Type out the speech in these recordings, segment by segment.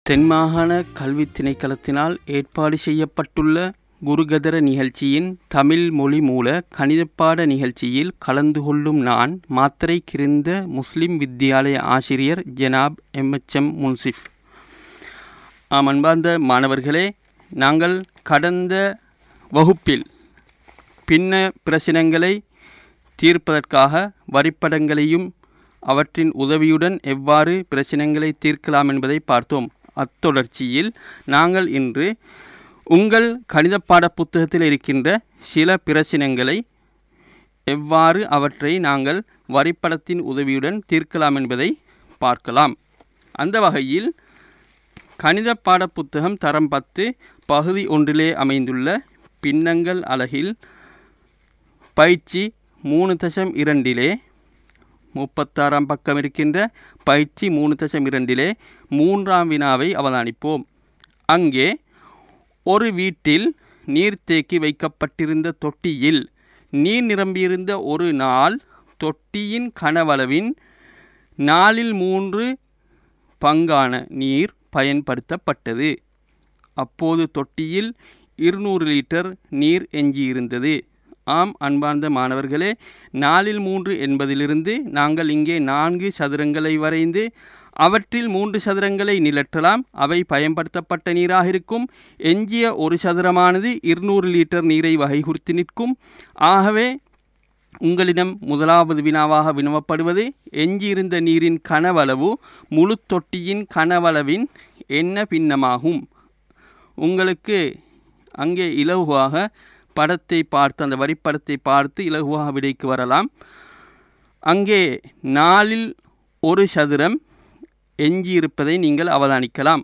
தென்மாகாண கல்வித் திணைக்களத்தினால் ஏற்பாடு செய்யப்பட்டுள்ள குருகதர நிகழ்ச்சியின் தமிழ் மொழி மூல கணிதப்பாட நிகழ்ச்சியில் கலந்து கொள்ளும் நான் மாத்தறை கிருந்த முஸ்லிம் வித்தியாலய ஆசிரியர் ஜனாப் எம்எச்எம் முன்சிஃப் ஆம் அன்பார்ந்த மாணவர்களே நாங்கள் கடந்த வகுப்பில் பின்ன பிரச்சனைகளை தீர்ப்பதற்காக வரிப்படங்களையும் அவற்றின் உதவியுடன் எவ்வாறு பிரச்சனைகளை தீர்க்கலாம் என்பதை பார்த்தோம் அத்தொடர்ச்சியில் நாங்கள் இன்று உங்கள் கணித பாட புத்தகத்தில் இருக்கின்ற சில பிரச்சனைகளை எவ்வாறு அவற்றை நாங்கள் வரிப்படத்தின் உதவியுடன் தீர்க்கலாம் என்பதை பார்க்கலாம் அந்த வகையில் கணித பாட புத்தகம் தரம் பத்து பகுதி ஒன்றிலே அமைந்துள்ள பின்னங்கள் அலகில் பயிற்சி மூணு தசம் இரண்டிலே முப்பத்தாறாம் பக்கம் இருக்கின்ற பயிற்சி மூணு தசம் இரண்டிலே மூன்றாம் வினாவை அவதானிப்போம் அங்கே ஒரு வீட்டில் நீர்த்தேக்கி வைக்கப்பட்டிருந்த தொட்டியில் நீர் நிரம்பியிருந்த ஒரு நாள் தொட்டியின் கனவளவின் நாலில் மூன்று பங்கான நீர் பயன்படுத்தப்பட்டது அப்போது தொட்டியில் இருநூறு லிட்டர் நீர் எஞ்சியிருந்தது ஆம் அன்பார்ந்த மாணவர்களே நாலில் மூன்று என்பதிலிருந்து நாங்கள் இங்கே நான்கு சதுரங்களை வரைந்து அவற்றில் மூன்று சதுரங்களை நிலற்றலாம் அவை பயன்படுத்தப்பட்ட நீராக இருக்கும் எஞ்சிய ஒரு சதுரமானது இருநூறு லிட்டர் நீரை வகைகுறித்து நிற்கும் ஆகவே உங்களிடம் முதலாவது வினாவாக வினவப்படுவது எஞ்சியிருந்த நீரின் கனவளவு முழு தொட்டியின் கனவளவின் என்ன பின்னமாகும் உங்களுக்கு அங்கே இலகுவாக படத்தை பார்த்து அந்த வரிப்படத்தை பார்த்து இலகுவாக விடைக்கு வரலாம் அங்கே நாலில் ஒரு சதுரம் எஞ்சியிருப்பதை நீங்கள் அவதானிக்கலாம்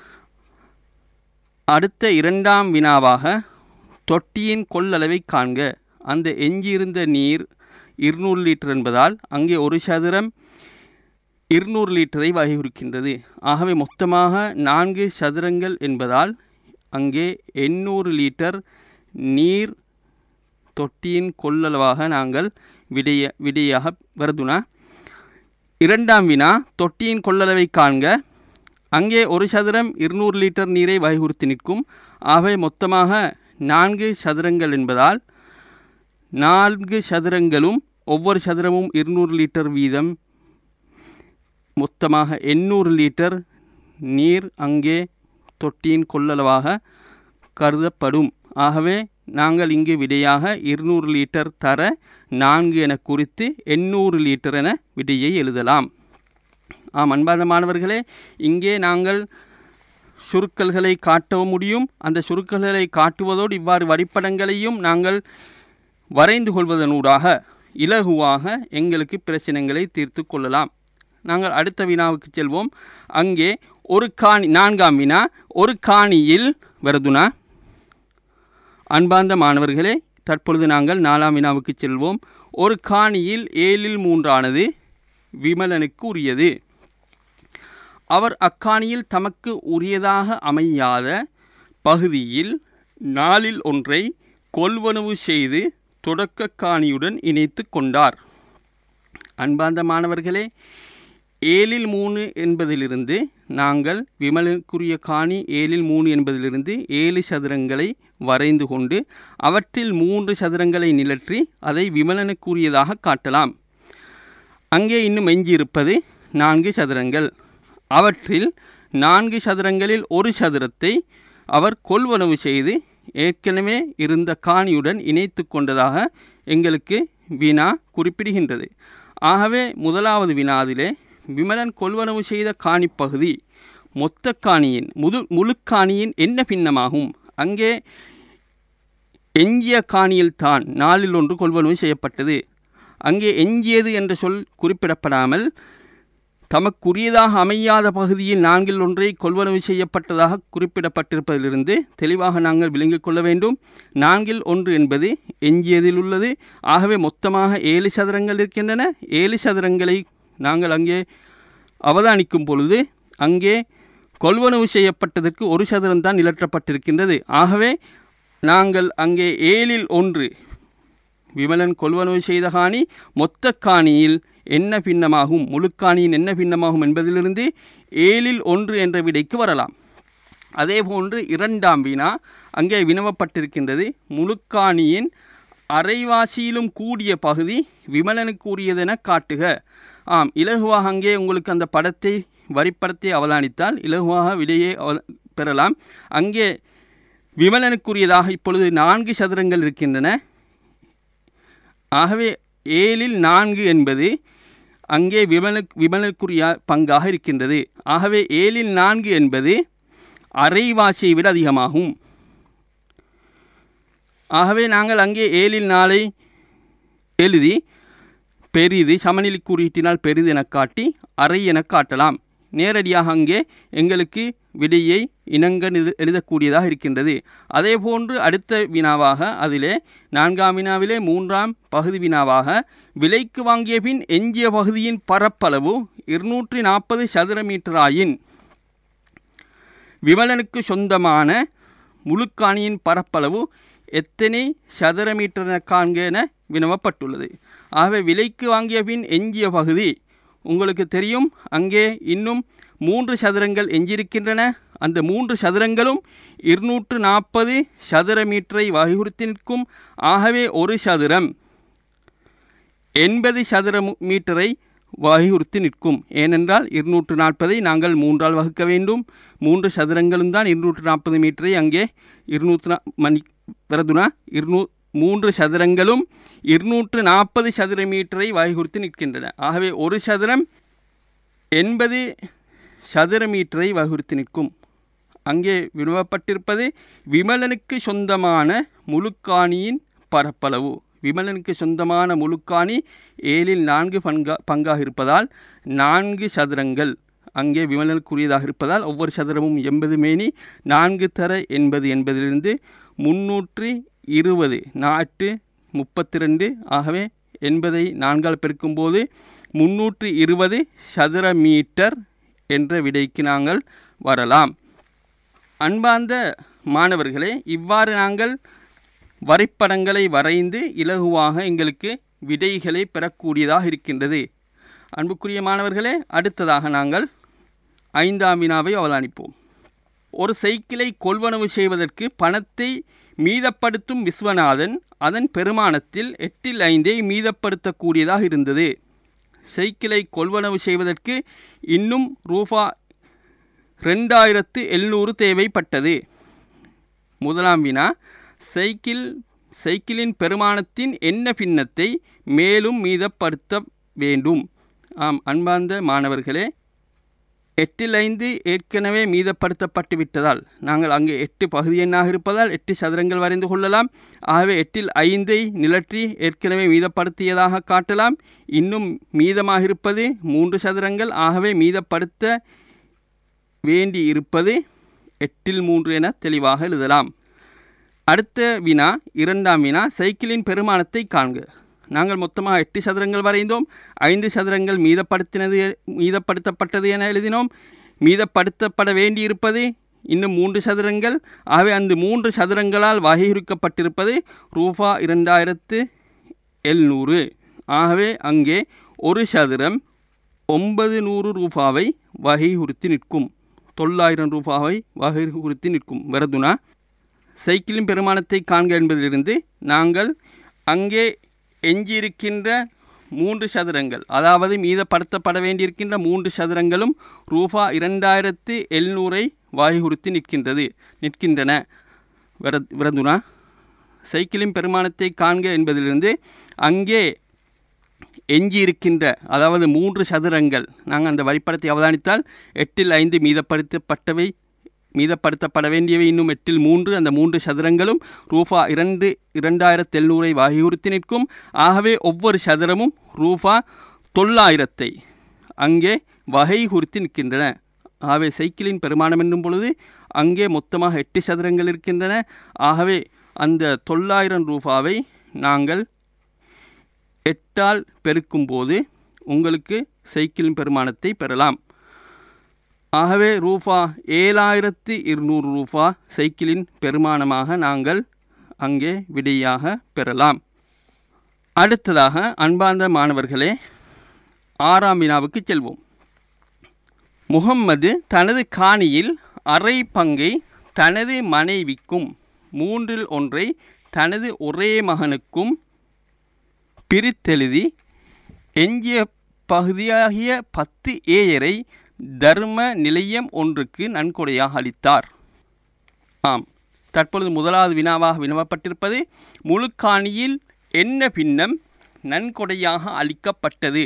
அடுத்த இரண்டாம் வினாவாக தொட்டியின் கொள்ளளவை காண்க அந்த எஞ்சியிருந்த நீர் இருநூறு லிட்டர் என்பதால் அங்கே ஒரு சதுரம் இருநூறு லிட்டரை வகையுறுக்கின்றது ஆகவே மொத்தமாக நான்கு சதுரங்கள் என்பதால் அங்கே எண்ணூறு லிட்டர் நீர் தொட்டியின் கொள்ளளவாக நாங்கள் விடைய விடையாக வருதுனா இரண்டாம் வினா தொட்டியின் கொள்ளளவை காண்க அங்கே ஒரு சதுரம் இருநூறு லிட்டர் நீரை வகைகுறுத்து நிற்கும் ஆகவே மொத்தமாக நான்கு சதுரங்கள் என்பதால் நான்கு சதுரங்களும் ஒவ்வொரு சதுரமும் இருநூறு லிட்டர் வீதம் மொத்தமாக எண்ணூறு லிட்டர் நீர் அங்கே தொட்டியின் கொள்ளளவாக கருதப்படும் ஆகவே நாங்கள் இங்கு விடையாக இருநூறு லிட்டர் தர நான்கு என குறித்து எண்ணூறு லிட்டர் என விடையை எழுதலாம் ஆம் அன்பார்ந்த மாணவர்களே இங்கே நாங்கள் சுருக்கல்களை காட்டவும் முடியும் அந்த சுருக்கல்களை காட்டுவதோடு இவ்வாறு வரிப்படங்களையும் நாங்கள் வரைந்து கொள்வதனூடாக இலகுவாக எங்களுக்கு பிரச்சனைகளை தீர்த்து கொள்ளலாம் நாங்கள் அடுத்த வினாவுக்கு செல்வோம் அங்கே ஒரு காணி நான்காம் வினா ஒரு காணியில் வருதுனா அன்பார்ந்த மாணவர்களே தற்பொழுது நாங்கள் நாலாம் வினாவுக்கு செல்வோம் ஒரு காணியில் ஏழில் மூன்றானது விமலனுக்கு உரியது அவர் அக்காணியில் தமக்கு உரியதாக அமையாத பகுதியில் நாளில் ஒன்றை கொள்வனவு செய்து தொடக்க காணியுடன் இணைத்து கொண்டார் அன்பார்ந்த மாணவர்களே ஏழில் மூணு என்பதிலிருந்து நாங்கள் விமலுக்குரிய காணி ஏழில் மூணு என்பதிலிருந்து ஏழு சதுரங்களை வரைந்து கொண்டு அவற்றில் மூன்று சதுரங்களை நிலற்றி அதை விமலனுக்குரியதாக காட்டலாம் அங்கே இன்னும் எஞ்சியிருப்பது நான்கு சதுரங்கள் அவற்றில் நான்கு சதுரங்களில் ஒரு சதுரத்தை அவர் கொள்வனவு செய்து ஏற்கனவே இருந்த காணியுடன் இணைத்து கொண்டதாக எங்களுக்கு வினா குறிப்பிடுகின்றது ஆகவே முதலாவது வினாதிலே விமலன் கொள்வனவு செய்த காணிப்பகுதி மொத்த காணியின் முது முழு காணியின் என்ன பின்னமாகும் அங்கே எஞ்சிய காணியில் தான் நாளில் ஒன்று கொள்வனவு செய்யப்பட்டது அங்கே எஞ்சியது என்ற சொல் குறிப்பிடப்படாமல் தமக்குரியதாக அமையாத பகுதியில் நான்கில் ஒன்றை கொள்வனவு செய்யப்பட்டதாக குறிப்பிடப்பட்டிருப்பதிலிருந்து தெளிவாக நாங்கள் விளங்கிக் கொள்ள வேண்டும் நான்கில் ஒன்று என்பது எஞ்சியதில் உள்ளது ஆகவே மொத்தமாக ஏழு சதுரங்கள் இருக்கின்றன ஏழு சதுரங்களை நாங்கள் அங்கே அவதானிக்கும் பொழுது அங்கே கொள்வனவு செய்யப்பட்டதற்கு ஒரு சதுரம் தான் நிலற்றப்பட்டிருக்கின்றது ஆகவே நாங்கள் அங்கே ஏழில் ஒன்று விமலன் கொள்வனவு செய்த காணி மொத்த காணியில் என்ன பின்னமாகும் முழுக்காணியின் என்ன பின்னமாகும் என்பதிலிருந்து ஏழில் ஒன்று என்ற விடைக்கு வரலாம் அதேபோன்று இரண்டாம் வினா அங்கே வினவப்பட்டிருக்கின்றது முழுக்காணியின் அரைவாசியிலும் கூடிய பகுதி விமலனுக்குரியதென காட்டுக ஆம் இலகுவாக அங்கே உங்களுக்கு அந்த படத்தை வரிப்படத்தை அவதானித்தால் இலகுவாக விடையை அவ- பெறலாம் அங்கே விமலனுக்குரியதாக இப்பொழுது நான்கு சதுரங்கள் இருக்கின்றன ஆகவே ஏழில் நான்கு என்பது அங்கே விமலு விமலுக்குரிய பங்காக இருக்கின்றது ஆகவே ஏழில் நான்கு என்பது அரைவாசியை விட அதிகமாகும் ஆகவே நாங்கள் அங்கே ஏழில் நாளை எழுதி பெரிது சமநிலை குறியீட்டினால் பெரிது எனக் காட்டி அரை எனக் காட்டலாம் நேரடியாக அங்கே எங்களுக்கு விடையை இணங்க நிது- எழுதக்கூடியதாக இருக்கின்றது அதேபோன்று அடுத்த வினாவாக அதிலே நான்காம் வினாவிலே மூன்றாம் பகுதி வினாவாக விலைக்கு வாங்கிய பின் எஞ்சிய பகுதியின் பரப்பளவு இருநூற்றி நாற்பது சதுர மீட்டர் ஆயின் விமலனுக்கு சொந்தமான முழுக்காணியின் பரப்பளவு எத்தனை சதுர மீட்டர் என காண்க என வினவப்பட்டுள்ளது ஆகவே விலைக்கு வாங்கிய பின் எஞ்சிய பகுதி உங்களுக்கு தெரியும் அங்கே இன்னும் மூன்று சதுரங்கள் எஞ்சியிருக்கின்றன அந்த மூன்று சதுரங்களும் இருநூற்று நாற்பது சதுர மீட்டரை வகையுறுத்தி நிற்கும் ஆகவே ஒரு சதுரம் எண்பது சதுர மு- மீட்டரை வகையுறுத்தி நிற்கும் ஏனென்றால் இருநூற்று நாற்பதை நாங்கள் மூன்றால் வகுக்க வேண்டும் மூன்று சதுரங்களும் தான் இருநூற்று நாற்பது மீட்டரை அங்கே இருநூற்று நா மணி வரதுனா இருநூ மூன்று சதுரங்களும் இருநூற்று நாற்பது சதுர மீட்டரை வகையுறுத்தி நிற்கின்றன ஆகவே ஒரு சதுரம் எண்பது சதுர மீட்டரை வகுத்து நிற்கும் அங்கே வினவப்பட்டிருப்பது விமலனுக்கு சொந்தமான முழுக்காணியின் பரப்பளவு விமலனுக்கு சொந்தமான முழுக்காணி ஏழில் நான்கு பங்கா பங்காக இருப்பதால் நான்கு சதுரங்கள் அங்கே விமலனுக்குரியதாக இருப்பதால் ஒவ்வொரு சதுரமும் எண்பது மேனி நான்கு தர எண்பது என்பதிலிருந்து முன்னூற்றி இருபது நாட்டு முப்பத்தி ரெண்டு ஆகவே எண்பதை நான்கால் பெருக்கும்போது முன்னூற்றி இருபது சதுர மீட்டர் என்ற விடைக்கு நாங்கள் வரலாம் அன்பார்ந்த மாணவர்களே இவ்வாறு நாங்கள் வரைபடங்களை வரைந்து இலகுவாக எங்களுக்கு விடைகளை பெறக்கூடியதாக இருக்கின்றது அன்புக்குரிய மாணவர்களே அடுத்ததாக நாங்கள் ஐந்தாம் வினாவை அவதானிப்போம் ஒரு சைக்கிளை கொள்வனவு செய்வதற்கு பணத்தை மீதப்படுத்தும் விஸ்வநாதன் அதன் பெருமானத்தில் எட்டில் ஐந்தை மீதப்படுத்தக்கூடியதாக இருந்தது சைக்கிளை கொள்வனவு செய்வதற்கு இன்னும் ரூபா ரெண்டாயிரத்து எழுநூறு தேவைப்பட்டது முதலாம் வினா சைக்கிள் சைக்கிளின் பெருமானத்தின் என்ன பின்னத்தை மேலும் மீதப்படுத்த வேண்டும் ஆம் அன்பார்ந்த மாணவர்களே எட்டில் ஐந்து ஏற்கனவே மீதப்படுத்தப்பட்டு விட்டதால் நாங்கள் அங்கே எட்டு பகுதி எண்ணாக இருப்பதால் எட்டு சதுரங்கள் வரைந்து கொள்ளலாம் ஆகவே எட்டில் ஐந்தை நிலற்றி ஏற்கனவே மீதப்படுத்தியதாக காட்டலாம் இன்னும் மீதமாக இருப்பது மூன்று சதுரங்கள் ஆகவே மீதப்படுத்த வேண்டி இருப்பது எட்டில் மூன்று என தெளிவாக எழுதலாம் அடுத்த வினா இரண்டாம் வினா சைக்கிளின் பெருமானத்தை காண்க நாங்கள் மொத்தமாக எட்டு சதுரங்கள் வரைந்தோம் ஐந்து சதுரங்கள் மீதப்படுத்தினது மீதப்படுத்தப்பட்டது என எழுதினோம் மீதப்படுத்தப்பட வேண்டியிருப்பது இன்னும் மூன்று சதுரங்கள் ஆகவே அந்த மூன்று சதுரங்களால் வகையுறுக்கப்பட்டிருப்பது ரூபா இரண்டாயிரத்து எழுநூறு ஆகவே அங்கே ஒரு சதுரம் ஒன்பது நூறு ரூபாவை வகையுறுத்தி நிற்கும் தொள்ளாயிரம் ரூபாவை வகையுறுத்தி நிற்கும் வரதுனா சைக்கிளின் பெருமானத்தை காண்க என்பதிலிருந்து நாங்கள் அங்கே எஞ்சியிருக்கின்ற மூன்று சதுரங்கள் அதாவது மீதப்படுத்தப்பட வேண்டியிருக்கின்ற மூன்று சதுரங்களும் ரூபா இரண்டாயிரத்து எழுநூறை வாயுறுத்தி நிற்கின்றது நிற்கின்றன விர விரதுனா சைக்கிளின் பெருமானத்தை காண்க என்பதிலிருந்து அங்கே எஞ்சி இருக்கின்ற அதாவது மூன்று சதுரங்கள் நாங்கள் அந்த வரிப்படத்தை அவதானித்தால் எட்டில் ஐந்து மீதப்படுத்தப்பட்டவை மீதப்படுத்தப்பட வேண்டியவை இன்னும் எட்டில் மூன்று அந்த மூன்று சதுரங்களும் ரூபா இரண்டு இரண்டாயிரத்து எழுநூறை வகையுறுத்தி நிற்கும் ஆகவே ஒவ்வொரு சதுரமும் ரூபா தொள்ளாயிரத்தை அங்கே வகை குறித்து நிற்கின்றன ஆகவே சைக்கிளின் பெருமானம் என்னும் பொழுது அங்கே மொத்தமாக எட்டு சதுரங்கள் இருக்கின்றன ஆகவே அந்த தொள்ளாயிரம் ரூபாவை நாங்கள் எட்டால் பெருக்கும்போது உங்களுக்கு சைக்கிளின் பெருமானத்தை பெறலாம் ஆகவே ரூபா ஏழாயிரத்து இருநூறு ரூபா சைக்கிளின் பெருமானமாக நாங்கள் அங்கே விடையாக பெறலாம் அடுத்ததாக அன்பார்ந்த மாணவர்களே ஆறாம் வினாவுக்கு செல்வோம் முகம்மது தனது காணியில் அரை பங்கை தனது மனைவிக்கும் மூன்றில் ஒன்றை தனது ஒரே மகனுக்கும் பிரித்தெழுதி எஞ்சிய பகுதியாகிய பத்து ஏயரை தர்ம நிலையம் ஒன்றுக்கு நன்கொடையாக அளித்தார் ஆம் தற்பொழுது முதலாவது வினாவாக வினவப்பட்டிருப்பது முழுக்காணியில் என்ன பின்னம் நன்கொடையாக அளிக்கப்பட்டது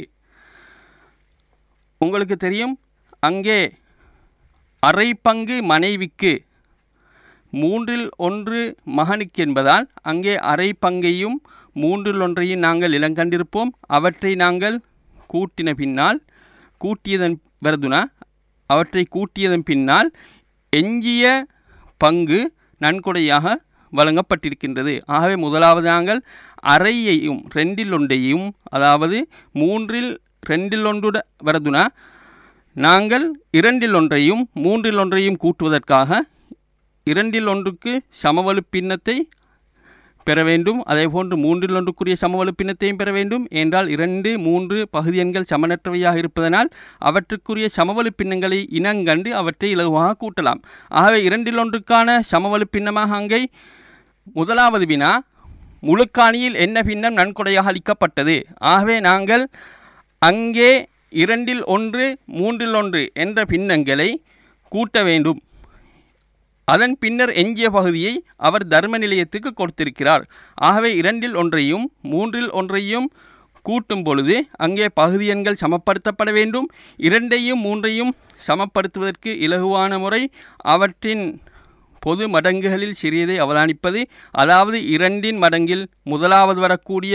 உங்களுக்கு தெரியும் அங்கே அரை பங்கு மனைவிக்கு மூன்றில் ஒன்று மகனுக்கு என்பதால் அங்கே அரை பங்கையும் மூன்றில் ஒன்றையும் நாங்கள் இளங்கண்டிருப்போம் அவற்றை நாங்கள் கூட்டின பின்னால் கூட்டியதன் வருதுனா அவற்றை கூட்டியதன் பின்னால் எஞ்சிய பங்கு நன்கொடையாக வழங்கப்பட்டிருக்கின்றது ஆகவே முதலாவது நாங்கள் அறையையும் ரெண்டில் ஒன்றையும் அதாவது மூன்றில் ரெண்டில் ஒன்றுட வருதுனா நாங்கள் இரண்டில் ஒன்றையும் மூன்றில் ஒன்றையும் கூட்டுவதற்காக இரண்டில் ஒன்றுக்கு சமவலு பின்னத்தை பெற வேண்டும் அதே போன்று மூன்றில் ஒன்றுக்குரிய சமவலு பின்னத்தையும் பெற வேண்டும் என்றால் இரண்டு மூன்று பகுதி எண்கள் சமனற்றவையாக இருப்பதனால் அவற்றுக்குரிய சமவலு பின்னங்களை இனங்கண்டு அவற்றை இலகுவாக கூட்டலாம் ஆகவே இரண்டில் ஒன்றுக்கான சமவலு பின்னமாக அங்கே முதலாவது வினா முழுக்காணியில் என்ன பின்னம் நன்கொடையாக அளிக்கப்பட்டது ஆகவே நாங்கள் அங்கே இரண்டில் ஒன்று மூன்றில் ஒன்று என்ற பின்னங்களை கூட்ட வேண்டும் அதன் பின்னர் எஞ்சிய பகுதியை அவர் தர்ம நிலையத்துக்கு கொடுத்திருக்கிறார் ஆகவே இரண்டில் ஒன்றையும் மூன்றில் ஒன்றையும் கூட்டும் பொழுது அங்கே பகுதி எண்கள் சமப்படுத்தப்பட வேண்டும் இரண்டையும் மூன்றையும் சமப்படுத்துவதற்கு இலகுவான முறை அவற்றின் பொது மடங்குகளில் சிறியதை அவதானிப்பது அதாவது இரண்டின் மடங்கில் முதலாவது வரக்கூடிய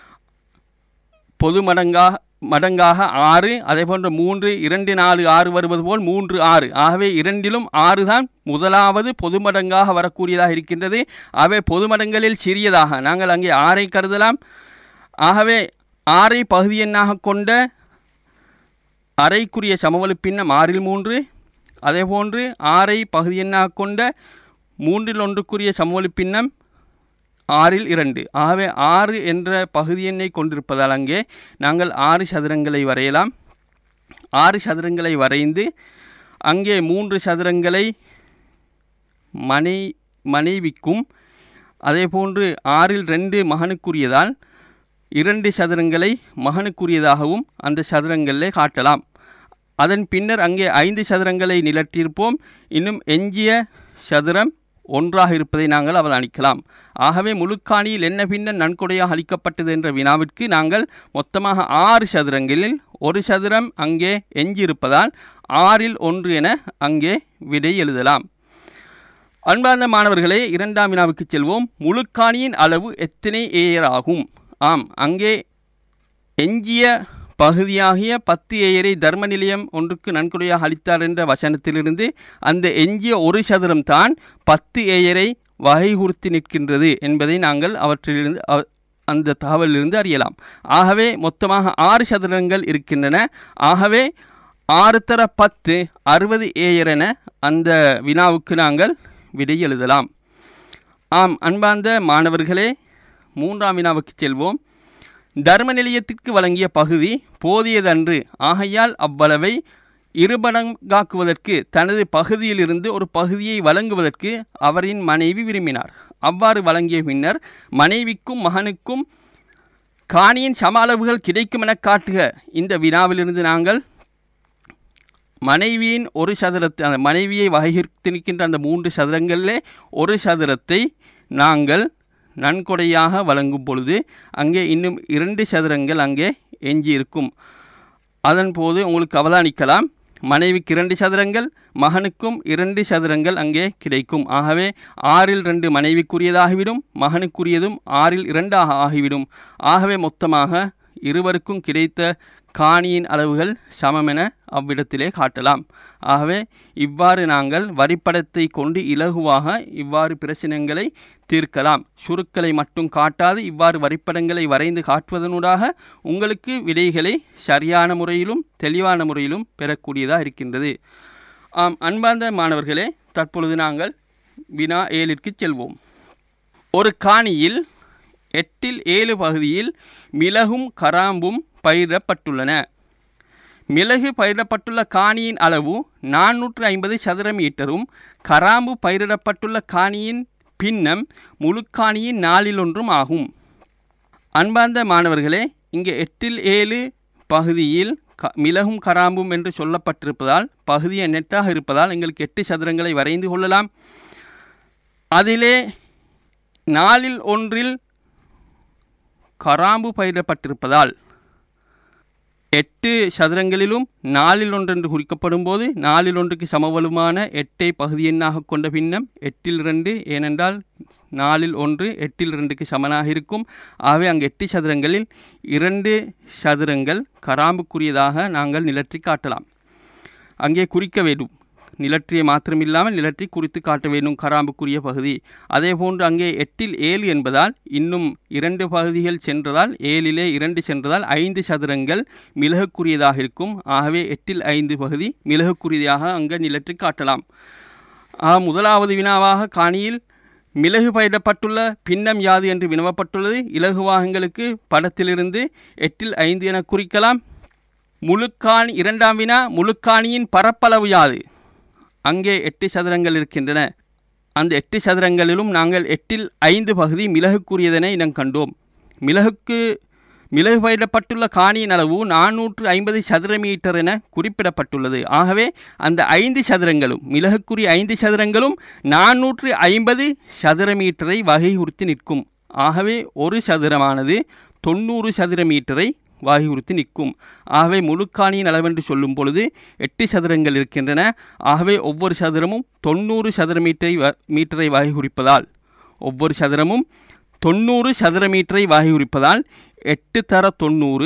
பொது மடங்காக மடங்காக ஆறு அதே போன்று மூன்று இரண்டு நாலு ஆறு வருவது போல் மூன்று ஆறு ஆகவே இரண்டிலும் ஆறு தான் முதலாவது பொது மடங்காக வரக்கூடியதாக இருக்கின்றது ஆகவே பொது மடங்களில் சிறியதாக நாங்கள் அங்கே ஆறை கருதலாம் ஆகவே ஆறை பகுதி எண்ணாக கொண்ட அறைக்குரிய சமவலு பின்னம் ஆறில் மூன்று அதேபோன்று ஆறை பகுதி எண்ணாக கொண்ட மூன்றில் ஒன்றுக்குரிய சமவலு பின்னம் ஆறில் இரண்டு ஆகவே ஆறு என்ற பகுதி எண்ணை கொண்டிருப்பதால் அங்கே நாங்கள் ஆறு சதுரங்களை வரையலாம் ஆறு சதுரங்களை வரைந்து அங்கே மூன்று சதுரங்களை மனை மனைவிக்கும் அதேபோன்று ஆறில் ரெண்டு மகனுக்குரியதால் இரண்டு சதுரங்களை மகனுக்குரியதாகவும் அந்த சதுரங்களிலே காட்டலாம் அதன் பின்னர் அங்கே ஐந்து சதுரங்களை நிலட்டியிருப்போம் இன்னும் எஞ்சிய சதுரம் ஒன்றாக இருப்பதை நாங்கள் அவதானிக்கலாம் ஆகவே முழுக்காணியில் என்ன பின்னர் நன்கொடையாக அளிக்கப்பட்டது என்ற வினாவிற்கு நாங்கள் மொத்தமாக ஆறு சதுரங்களில் ஒரு சதுரம் அங்கே எஞ்சியிருப்பதால் ஆறில் ஒன்று என அங்கே விடை எழுதலாம் அன்பார்ந்த மாணவர்களே இரண்டாம் வினாவுக்கு செல்வோம் முழுக்காணியின் அளவு எத்தனை ஏயர் ஆகும் ஆம் அங்கே எஞ்சிய பகுதியாகிய பத்து ஏயரை தர்ம நிலையம் ஒன்றுக்கு நன்கொடையாக அளித்தார் என்ற வசனத்திலிருந்து அந்த எஞ்சிய ஒரு சதுரம் தான் பத்து ஏயரை வகைகுறுத்தி நிற்கின்றது என்பதை நாங்கள் அவற்றிலிருந்து அவ- அந்த தகவலிலிருந்து அறியலாம் ஆகவே மொத்தமாக ஆறு சதுரங்கள் இருக்கின்றன ஆகவே ஆறு தர பத்து அறுபது ஏயர் என அந்த வினாவுக்கு நாங்கள் விடை எழுதலாம் ஆம் அன்பார்ந்த மாணவர்களே மூன்றாம் வினாவுக்கு செல்வோம் தர்ம நிலையத்திற்கு வழங்கிய பகுதி போதியதன்று ஆகையால் அவ்வளவை இருமடங்காக்குவதற்கு தனது பகுதியிலிருந்து ஒரு பகுதியை வழங்குவதற்கு அவரின் மனைவி விரும்பினார் அவ்வாறு வழங்கிய பின்னர் மனைவிக்கும் மகனுக்கும் காணியின் சம அளவுகள் கிடைக்கும் என காட்டுக இந்த வினாவிலிருந்து நாங்கள் மனைவியின் ஒரு சதுரத்தை அந்த மனைவியை வகைத்திருக்கின்ற அந்த மூன்று சதுரங்களிலே ஒரு சதுரத்தை நாங்கள் நன்கொடையாக வழங்கும் பொழுது அங்கே இன்னும் இரண்டு சதுரங்கள் அங்கே எஞ்சி இருக்கும் அதன் போது உங்களுக்கு அவதானிக்கலாம் மனைவிக்கு இரண்டு சதுரங்கள் மகனுக்கும் இரண்டு சதுரங்கள் அங்கே கிடைக்கும் ஆகவே ஆறில் ரெண்டு மனைவிக்குரியதாகிவிடும் மகனுக்குரியதும் ஆறில் இரண்டாக ஆகிவிடும் ஆகவே மொத்தமாக இருவருக்கும் கிடைத்த காணியின் அளவுகள் சமமென அவ்விடத்திலே காட்டலாம் ஆகவே இவ்வாறு நாங்கள் வரிப்படத்தை கொண்டு இலகுவாக இவ்வாறு பிரச்சனைகளை தீர்க்கலாம் சுருக்களை மட்டும் காட்டாது இவ்வாறு வரிப்படங்களை வரைந்து காட்டுவதனூடாக உங்களுக்கு விடைகளை சரியான முறையிலும் தெளிவான முறையிலும் பெறக்கூடியதாக இருக்கின்றது ஆம் அன்பார்ந்த மாணவர்களே தற்பொழுது நாங்கள் வினா ஏழிற்கு செல்வோம் ஒரு காணியில் எட்டில் ஏழு பகுதியில் மிளகும் கராம்பும் பயிரிடப்பட்டுள்ளன மிளகு பயிரிடப்பட்டுள்ள காணியின் அளவு நானூற்று ஐம்பது சதுர மீட்டரும் கராம்பு பயிரிடப்பட்டுள்ள காணியின் பின்னம் முழுக்காணியின் நாலில் ஒன்றும் ஆகும் அன்பார்ந்த மாணவர்களே இங்கே எட்டில் ஏழு பகுதியில் க மிளகும் கராம்பும் என்று சொல்லப்பட்டிருப்பதால் பகுதி நெட்டாக இருப்பதால் எங்களுக்கு எட்டு சதுரங்களை வரைந்து கொள்ளலாம் அதிலே நாலில் ஒன்றில் கராம்பு பயிரிடப்பட்டிருப்பதால் எட்டு சதுரங்களிலும் நாலில் ஒன்று என்று குறிக்கப்படும் போது நாலில் ஒன்றுக்கு சமவலுமான எட்டை பகுதி எண்ணாக கொண்ட பின்னம் எட்டில் இரண்டு ஏனென்றால் நாலில் ஒன்று எட்டில் இரண்டுக்கு சமனாக இருக்கும் ஆகவே அங்கு எட்டு சதுரங்களில் இரண்டு சதுரங்கள் கராம்புக்குரியதாக நாங்கள் நிலற்றி காட்டலாம் அங்கே குறிக்க வேண்டும் நிலற்றியை மாத்திரமில்லாமல் நிலற்றி குறித்து காட்ட வேண்டும் கராம்புக்குரிய பகுதி அதே போன்று அங்கே எட்டில் ஏழு என்பதால் இன்னும் இரண்டு பகுதிகள் சென்றதால் ஏழிலே இரண்டு சென்றதால் ஐந்து சதுரங்கள் மிளகுக்குரியதாக இருக்கும் ஆகவே எட்டில் ஐந்து பகுதி மிளகுக்குரியதாக அங்கே நிலற்றி காட்டலாம் ஆக முதலாவது வினாவாக காணியில் மிளகு பயிரிடப்பட்டுள்ள பின்னம் யாது என்று வினவப்பட்டுள்ளது இலகுவாகங்களுக்கு படத்திலிருந்து எட்டில் ஐந்து என குறிக்கலாம் முழுக்காணி இரண்டாம் வினா முழுக்காணியின் பரப்பளவு யாது அங்கே எட்டு சதுரங்கள் இருக்கின்றன அந்த எட்டு சதுரங்களிலும் நாங்கள் எட்டில் ஐந்து பகுதி மிளகுக்குரியதென இனம் கண்டோம் மிளகுக்கு மிளகு பயிரிடப்பட்டுள்ள காணியின் அளவு நானூற்று ஐம்பது சதுர மீட்டர் என குறிப்பிடப்பட்டுள்ளது ஆகவே அந்த ஐந்து சதுரங்களும் மிளகுக்குரிய ஐந்து சதுரங்களும் நானூற்று ஐம்பது சதுர மீட்டரை வகையுறுத்தி நிற்கும் ஆகவே ஒரு சதுரமானது தொண்ணூறு சதுர மீட்டரை வாயுறுத்தி நிற்கும் ஆகவே முழுக்காணியின் அளவென்று சொல்லும் பொழுது எட்டு சதுரங்கள் இருக்கின்றன ஆகவே ஒவ்வொரு சதுரமும் தொண்ணூறு சதுர மீட்டரை வ மீட்டரை வாயுரிப்பதால் ஒவ்வொரு சதுரமும் தொண்ணூறு சதுர மீட்டரை வாயுரிப்பதால் எட்டு தர தொண்ணூறு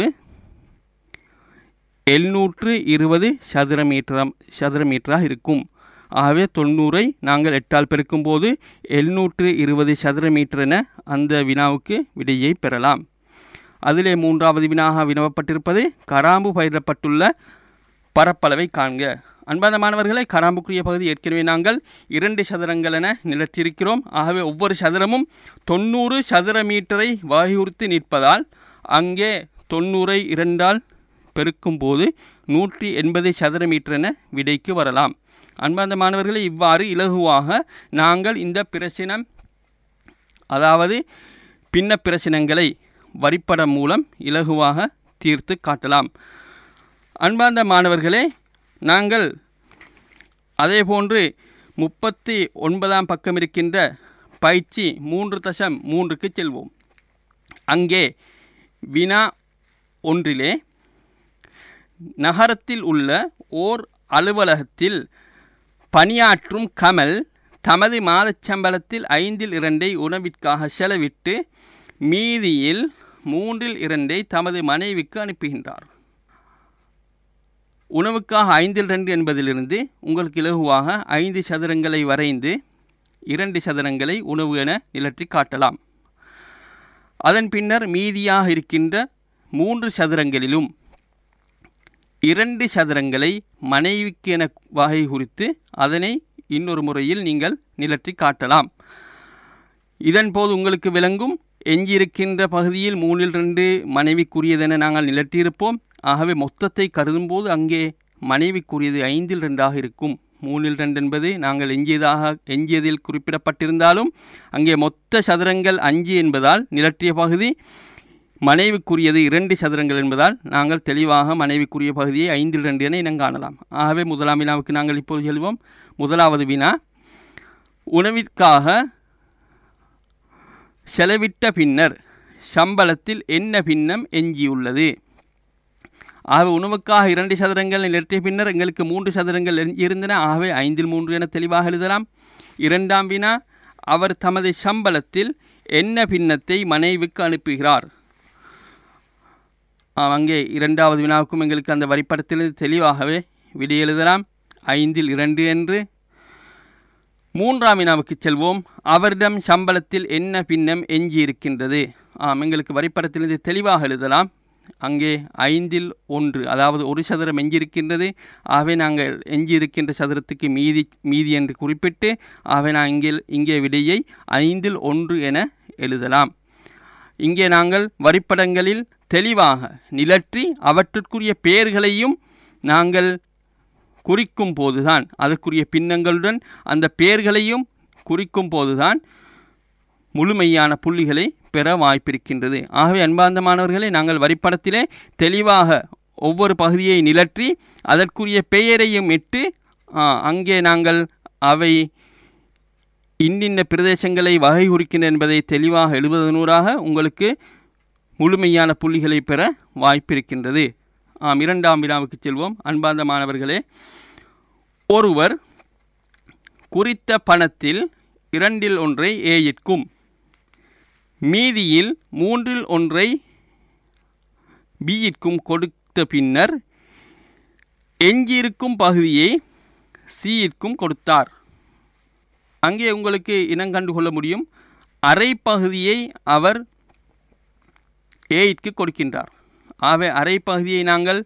எழுநூற்று இருபது சதுர மீட்டரம் சதுர மீட்டராக இருக்கும் ஆகவே தொண்ணூறை நாங்கள் எட்டால் பெருக்கும்போது எழுநூற்று இருபது சதுர மீட்டர் என அந்த வினாவுக்கு விடையை பெறலாம் அதிலே மூன்றாவது வினாக வினவப்பட்டிருப்பது கராம்பு பயிரிடப்பட்டுள்ள பரப்பளவை காண்க அன்பான மாணவர்களை கராம்புக்குரிய பகுதி ஏற்கனவே நாங்கள் இரண்டு சதுரங்கள் என நிலற்றிருக்கிறோம் ஆகவே ஒவ்வொரு சதுரமும் தொண்ணூறு சதுர மீட்டரை வாயுறுத்தி நிற்பதால் அங்கே தொண்ணூறை இரண்டால் பெருக்கும்போது நூற்றி எண்பது சதுர மீட்டர் என விடைக்கு வரலாம் அன்பார்ந்த மாணவர்களை இவ்வாறு இலகுவாக நாங்கள் இந்த பிரசினம் அதாவது பின்ன பிரசினங்களை வரிப்படம் மூலம் இலகுவாக தீர்த்து காட்டலாம் அன்பார்ந்த மாணவர்களே நாங்கள் அதேபோன்று முப்பத்தி ஒன்பதாம் பக்கம் இருக்கின்ற பயிற்சி மூன்று தசம் மூன்றுக்கு செல்வோம் அங்கே வினா ஒன்றிலே நகரத்தில் உள்ள ஓர் அலுவலகத்தில் பணியாற்றும் கமல் தமது மாதச் சம்பளத்தில் ஐந்தில் இரண்டை உணவிற்காக செலவிட்டு மீதியில் மூன்றில் இரண்டை தமது மனைவிக்கு அனுப்புகின்றார் உணவுக்காக ஐந்தில் ரெண்டு என்பதிலிருந்து உங்களுக்கு இலகுவாக ஐந்து சதுரங்களை வரைந்து இரண்டு சதுரங்களை உணவு என நிலற்றி காட்டலாம் அதன் பின்னர் மீதியாக இருக்கின்ற மூன்று சதுரங்களிலும் இரண்டு சதுரங்களை மனைவிக்கு என வகை குறித்து அதனை இன்னொரு முறையில் நீங்கள் நிலற்றி காட்டலாம் இதன் போது உங்களுக்கு விளங்கும் எஞ்சியிருக்கின்ற பகுதியில் மூணில் ரெண்டு மனைவிக்குரியதென நாங்கள் நிலட்டியிருப்போம் ஆகவே மொத்தத்தை கருதும்போது அங்கே மனைவிக்குரியது ஐந்தில் ரெண்டாக இருக்கும் மூணில் ரெண்டு என்பது நாங்கள் எஞ்சியதாக எஞ்சியதில் குறிப்பிடப்பட்டிருந்தாலும் அங்கே மொத்த சதுரங்கள் அஞ்சு என்பதால் நிலற்றிய பகுதி மனைவிக்குரியது இரண்டு சதுரங்கள் என்பதால் நாங்கள் தெளிவாக மனைவிக்குரிய பகுதியை ஐந்தில் ரெண்டு என இனம் காணலாம் ஆகவே முதலாம் வினாவுக்கு நாங்கள் இப்போது செல்வோம் முதலாவது வினா உணவிற்காக செலவிட்ட பின்னர் சம்பளத்தில் என்ன பின்னம் எஞ்சியுள்ளது ஆகவே உணவுக்காக இரண்டு சதுரங்கள் நிறுத்திய பின்னர் எங்களுக்கு மூன்று சதுரங்கள் இருந்தன ஆகவே ஐந்தில் மூன்று என தெளிவாக எழுதலாம் இரண்டாம் வினா அவர் தமது சம்பளத்தில் என்ன பின்னத்தை மனைவிக்கு அனுப்புகிறார் அங்கே இரண்டாவது வினாவுக்கும் எங்களுக்கு அந்த வரிப்படத்திலிருந்து தெளிவாகவே விடை எழுதலாம் ஐந்தில் இரண்டு என்று மூன்றாம் வினாவுக்கு செல்வோம் அவரிடம் சம்பளத்தில் என்ன பின்னம் எஞ்சி இருக்கின்றது ஆம் எங்களுக்கு வரிப்படத்திலிருந்து தெளிவாக எழுதலாம் அங்கே ஐந்தில் ஒன்று அதாவது ஒரு சதுரம் எஞ்சியிருக்கின்றது ஆகவே நாங்கள் எஞ்சியிருக்கின்ற சதுரத்துக்கு மீதி மீதி என்று குறிப்பிட்டு ஆகவே நான் இங்கே இங்கே விடையை ஐந்தில் ஒன்று என எழுதலாம் இங்கே நாங்கள் வரிப்படங்களில் தெளிவாக நிலற்றி அவற்றுக்குரிய பெயர்களையும் நாங்கள் குறிக்கும் போதுதான் அதற்குரிய பின்னங்களுடன் அந்த பெயர்களையும் குறிக்கும் போதுதான் முழுமையான புள்ளிகளை பெற வாய்ப்பிருக்கின்றது ஆகவே அன்பார்ந்த மாணவர்களே நாங்கள் வரிப்படத்திலே தெளிவாக ஒவ்வொரு பகுதியை நிலற்றி அதற்குரிய பெயரையும் இட்டு ஆ, அங்கே நாங்கள் அவை இன்னின்ன பிரதேசங்களை வகை குறிக்கின்றன என்பதை தெளிவாக எழுதுவதனூடாக உங்களுக்கு முழுமையான புள்ளிகளை பெற வாய்ப்பிருக்கின்றது ஆம் இரண்டாம் வினாவுக்கு செல்வோம் அன்பார்ந்த மாணவர்களே ஒருவர் குறித்த பணத்தில் இரண்டில் ஒன்றை ஏயிற்கும் மீதியில் மூன்றில் ஒன்றை பியிற்கும் கொடுத்த பின்னர் எஞ்சியிருக்கும் பகுதியை சியிற்கும் கொடுத்தார் அங்கே உங்களுக்கு இனங்கண்டு கொள்ள முடியும் அரை பகுதியை அவர் ஏயிற்கு கொடுக்கின்றார் ஆகவே அரை பகுதியை நாங்கள்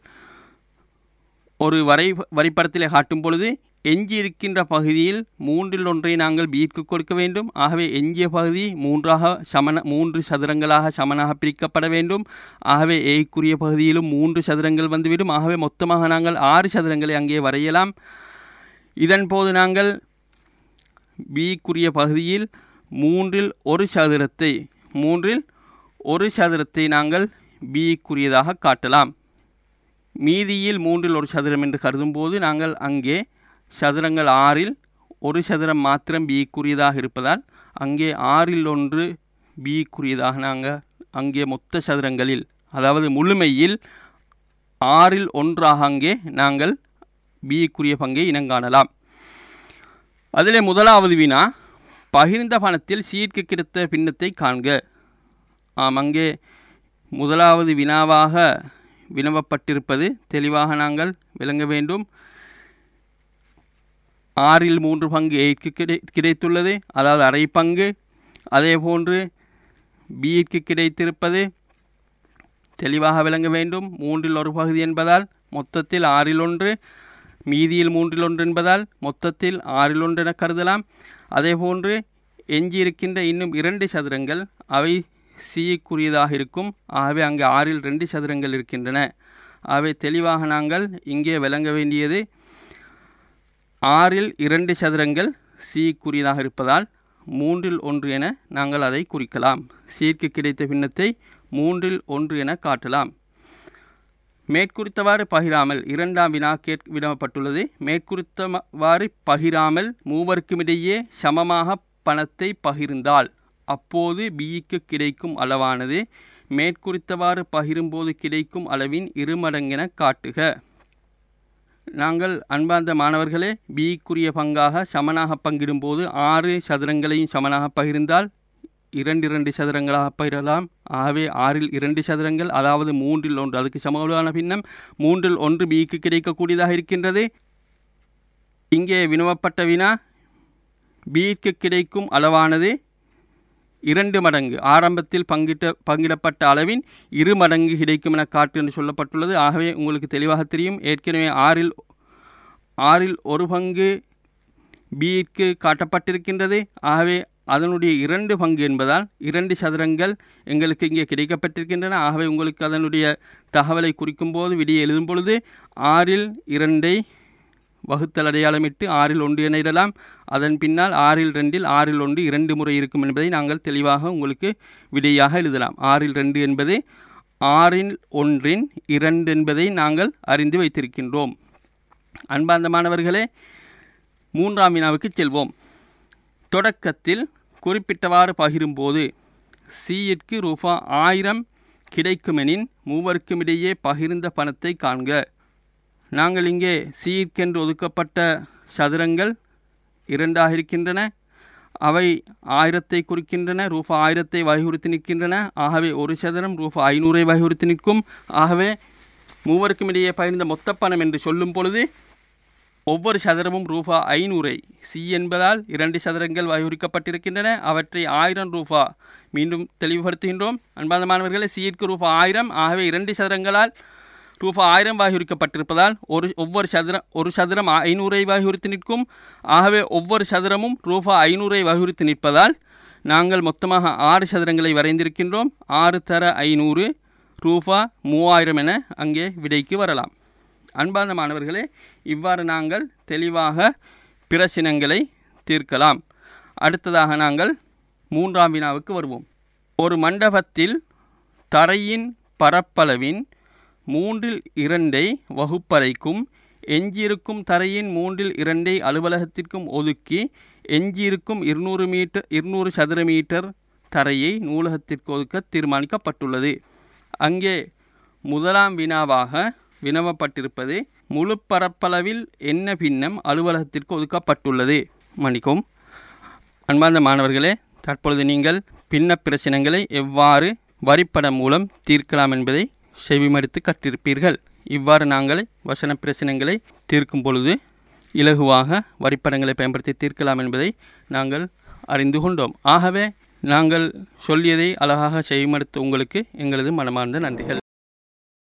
ஒரு வரை வரைபடத்திலே காட்டும் பொழுது எஞ்சி இருக்கின்ற பகுதியில் மூன்றில் ஒன்றை நாங்கள் பிக்கு கொடுக்க வேண்டும் ஆகவே எஞ்சிய பகுதி மூன்றாக சமன மூன்று சதுரங்களாக சமனாக பிரிக்கப்பட வேண்டும் ஆகவே ஏய்க்குரிய பகுதியிலும் மூன்று சதுரங்கள் வந்துவிடும் ஆகவே மொத்தமாக நாங்கள் ஆறு சதுரங்களை அங்கே வரையலாம் இதன் போது நாங்கள் பிக்குரிய பகுதியில் மூன்றில் ஒரு சதுரத்தை மூன்றில் ஒரு சதுரத்தை நாங்கள் பிக்குரியதாக காட்டலாம் மீதியில் மூன்றில் ஒரு சதுரம் என்று கருதும்போது நாங்கள் அங்கே சதுரங்கள் ஆறில் ஒரு சதுரம் மாத்திரம் பிக்குரியதாக இருப்பதால் அங்கே ஆறில் ஒன்று பிக்குரியதாக நாங்கள் அங்கே மொத்த சதுரங்களில் அதாவது முழுமையில் ஆறில் ஒன்றாக அங்கே நாங்கள் பிக்குரிய பங்கை இனங்காணலாம் அதிலே முதலாவது வினா பகிர்ந்த பணத்தில் சீர்க்கு கிடைத்த பின்னத்தை காண்க ஆம் அங்கே முதலாவது வினாவாக வினவப்பட்டிருப்பது தெளிவாக நாங்கள் விளங்க வேண்டும் ஆறில் மூன்று பங்கு ஏக்கு கிடை கிடைத்துள்ளது அதாவது அரை பங்கு அதே போன்று பிக்கு கிடைத்திருப்பது தெளிவாக விளங்க வேண்டும் மூன்றில் ஒரு பகுதி என்பதால் மொத்தத்தில் ஆறில் ஒன்று மீதியில் மூன்றில் ஒன்று என்பதால் மொத்தத்தில் ஆறில் ஒன்று என கருதலாம் அதே போன்று எஞ்சியிருக்கின்ற இன்னும் இரண்டு சதுரங்கள் அவை சிக்குரியதாக இருக்கும் ஆகவே அங்கே ஆறில் ரெண்டு சதுரங்கள் இருக்கின்றன ஆகவே தெளிவாக நாங்கள் இங்கே விளங்க வேண்டியது ஆறில் இரண்டு சதுரங்கள் சிக்குரியதாக இருப்பதால் மூன்றில் ஒன்று என நாங்கள் அதை குறிக்கலாம் சீர்க்கு கிடைத்த பின்னத்தை மூன்றில் ஒன்று என காட்டலாம் மேற்குறித்தவாறு பகிராமல் இரண்டாம் வினா கேட் விடப்பட்டுள்ளது மேற்குறித்தவாறு பகிராமல் மூவருக்குமிடையே சமமாக பணத்தை பகிர்ந்தால் அப்போது பிக்கு கிடைக்கும் அளவானது மேற்குறித்தவாறு பகிரும்போது கிடைக்கும் அளவின் இருமடங்கென காட்டுக நாங்கள் அன்பார்ந்த மாணவர்களே பிக்குரிய பங்காக சமனாக பங்கிடும்போது ஆறு சதுரங்களையும் சமனாக பகிர்ந்தால் இரண்டு இரண்டு சதுரங்களாக பகிரலாம் ஆகவே ஆறில் இரண்டு சதுரங்கள் அதாவது மூன்றில் ஒன்று அதுக்கு சமமான பின்னம் மூன்றில் ஒன்று பிக்கு கிடைக்கக்கூடியதாக இருக்கின்றது இங்கே வினவப்பட்ட வினா பிக்கு கிடைக்கும் அளவானது இரண்டு மடங்கு ஆரம்பத்தில் பங்கிட்ட பங்கிடப்பட்ட அளவின் இரு மடங்கு கிடைக்கும் என காட்டு என்று சொல்லப்பட்டுள்ளது ஆகவே உங்களுக்கு தெளிவாக தெரியும் ஏற்கனவே ஆறில் ஆறில் ஒரு பங்கு பிக்கு காட்டப்பட்டிருக்கின்றது ஆகவே அதனுடைய இரண்டு பங்கு என்பதால் இரண்டு சதுரங்கள் எங்களுக்கு இங்கே கிடைக்கப்பட்டிருக்கின்றன ஆகவே உங்களுக்கு அதனுடைய தகவலை குறிக்கும் போது விடிய எழுதும் பொழுது ஆறில் இரண்டை வகுத்தல் அடையாளமிட்டு ஆறில் ஒன்று என இடலாம் அதன் பின்னால் ஆறில் ரெண்டில் ஆறில் ஒன்று இரண்டு முறை இருக்கும் என்பதை நாங்கள் தெளிவாக உங்களுக்கு விடையாக எழுதலாம் ஆறில் ரெண்டு என்பது ஆறில் ஒன்றின் இரண்டு என்பதை நாங்கள் அறிந்து வைத்திருக்கின்றோம் அன்பார்ந்த மாணவர்களே மூன்றாம் வினாவுக்கு செல்வோம் தொடக்கத்தில் குறிப்பிட்டவாறு பகிரும்போது சியிற்கு ரூபா ஆயிரம் கிடைக்குமெனின் மூவருக்கும் இடையே பகிர்ந்த பணத்தை காண்க நாங்கள் இங்கே சீர்க்கென்று ஒதுக்கப்பட்ட சதுரங்கள் இரண்டாக இருக்கின்றன அவை ஆயிரத்தை குறிக்கின்றன ரூபா ஆயிரத்தை வகையுறுத்தி நிற்கின்றன ஆகவே ஒரு சதுரம் ரூபா ஐநூறை வகையுறுத்தி நிற்கும் ஆகவே மூவருக்கும் இடையே பகிர்ந்த மொத்த பணம் என்று சொல்லும் பொழுது ஒவ்வொரு சதுரமும் ரூபா ஐநூறை சி என்பதால் இரண்டு சதுரங்கள் வகையுறிக்கப்பட்டிருக்கின்றன அவற்றை ஆயிரம் ரூபா மீண்டும் தெளிவுபடுத்துகின்றோம் அன்பான மாணவர்களே சியிற்கு ரூபா ஆயிரம் ஆகவே இரண்டு சதுரங்களால் ரூபா ஆயிரம் வகையுறிக்கப்பட்டிருப்பதால் ஒரு ஒவ்வொரு சதுரம் ஒரு சதுரம் ஐநூறை வகையுறுத்தி நிற்கும் ஆகவே ஒவ்வொரு சதுரமும் ரூபா ஐநூறை வகையுறுத்தி நிற்பதால் நாங்கள் மொத்தமாக ஆறு சதுரங்களை வரைந்திருக்கின்றோம் ஆறு தர ஐநூறு ரூபா மூவாயிரம் என அங்கே விடைக்கு வரலாம் அன்பார்ந்த மாணவர்களே இவ்வாறு நாங்கள் தெளிவாக பிரச்சினங்களை தீர்க்கலாம் அடுத்ததாக நாங்கள் மூன்றாம் வினாவுக்கு வருவோம் ஒரு மண்டபத்தில் தரையின் பரப்பளவின் மூன்றில் இரண்டை வகுப்பறைக்கும் எஞ்சியிருக்கும் தரையின் மூன்றில் இரண்டை அலுவலகத்திற்கும் ஒதுக்கி எஞ்சியிருக்கும் இருநூறு மீட்டர் இருநூறு சதுர மீட்டர் தரையை நூலகத்திற்கு ஒதுக்க தீர்மானிக்கப்பட்டுள்ளது அங்கே முதலாம் வினாவாக வினவப்பட்டிருப்பது முழு பரப்பளவில் என்ன பின்னம் அலுவலகத்திற்கு ஒதுக்கப்பட்டுள்ளது மன்னிக்கும் அன்பார்ந்த மாணவர்களே தற்பொழுது நீங்கள் பின்ன பிரச்சனைகளை எவ்வாறு வரிப்படம் மூலம் தீர்க்கலாம் என்பதை செவிமடுத்து கற்றிருப்பீர்கள் இவ்வாறு நாங்கள் வசன பிரச்சனைகளை தீர்க்கும் பொழுது இலகுவாக வரிப்படங்களை பயன்படுத்தி தீர்க்கலாம் என்பதை நாங்கள் அறிந்து கொண்டோம் ஆகவே நாங்கள் சொல்லியதை அழகாக செவிமடுத்த உங்களுக்கு எங்களது மனமார்ந்த நன்றிகள்